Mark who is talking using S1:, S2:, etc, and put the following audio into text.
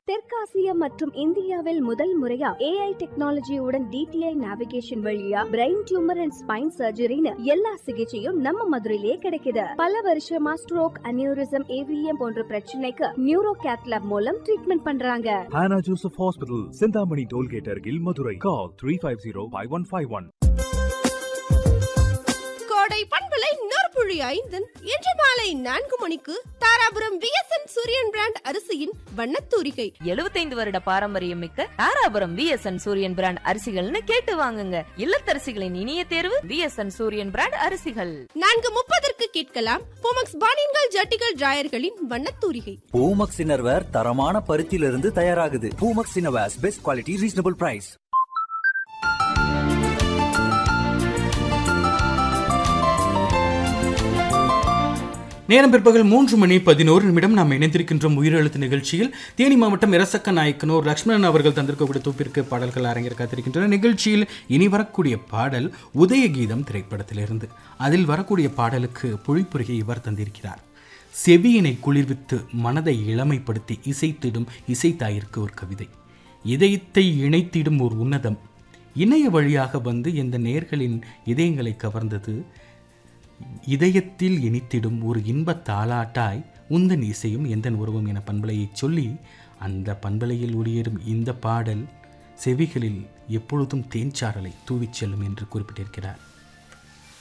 S1: தெற்காசியா மற்றும் இந்தியாவில் முதல் முறையா ஏஐ டெக்னாலஜியுடன் டிடிஐ நேவிகேஷன் வழியா பிரெயின் டியூமர் அண்ட் ஸ்பைன் சர்ஜரின்னு எல்லா சிகிச்சையும் நம்ம மதுரையிலே கிடைக்குது பல வருஷமா ஸ்ட்ரோக் அனியூரிசம் ஏவிஎம் போன்ற பிரச்சனைக்கு நியூரோ கேத்லாப் மூலம் ட்ரீட்மெண்ட் பண்றாங்க
S2: Hannah Joseph Hospital, Sindhamani Tollgate Argil, Madurai. Call 350-5151.
S3: கோடை பண்பலை நற்புழி ஐந்தன் இன்று மாலை நான்கு மணிக்கு தாராபுரம் விஎஸ்என் சூரியன் பிராண்ட் அரிசியின் வண்ணத்தூரிகை
S4: 75 வருட பாரம்பரியம் மிக்க தாராபுரம் விஎஸ்என் சூரியன் பிராண்ட் அரிசிகள்னு கேட்டு வாங்குங்க இல்லத்தரசிகளின் இனிய தேர்வு விஎஸ்என் சூரியன் பிராண்ட் அரிசிகள்
S3: நான்கு முப்பதற்கு கேட்கலாம் போமக்ஸ் பானின்கள் ஜட்டிகள் டிராயர்களின் வண்ணத்தூரிகை
S5: பூமக்ஸ் இன்னர்வேர் தரமான பருத்தியிலிருந்து தயாராகுது Poomex innerwears best quality reasonable price
S6: நேரம் பிற்பகல் மூன்று மணி பதினோரு நிமிடம் நாம் இணைந்திருக்கின்றோம் உயிரெழுத்து நிகழ்ச்சியில் தேனி மாவட்டம் இரசக்க நாயக்கனூர் லக்ஷ்மணன் அவர்கள் தந்திருக்கக்கூடிய தொப்பிற்கு பாடல்கள் அரங்கிற காத்திருக்கின்றன நிகழ்ச்சியில் இனி வரக்கூடிய பாடல் உதயகீதம் திரைப்படத்திலிருந்து அதில் வரக்கூடிய பாடலுக்கு பொழிப்புரையை இவர் தந்திருக்கிறார் செவியினை குளிர்வித்து மனதை இளமைப்படுத்தி இசைத்திடும் இசைத்தாயிற்கு ஒரு கவிதை இதயத்தை இணைத்திடும் ஒரு உன்னதம் இணைய வழியாக வந்து இந்த நேர்களின் இதயங்களை கவர்ந்தது இதயத்தில் இனித்திடும் ஒரு இன்பத் தாளாட்டாய் உந்தன் இசையும் எந்தன் உருவம் என பண்பலையைச் சொல்லி அந்த பண்பலையில் ஒளியேறும் இந்த பாடல் செவிகளில் எப்பொழுதும் தேன்சாரலை தூவிச் செல்லும் என்று குறிப்பிட்டிருக்கிறார்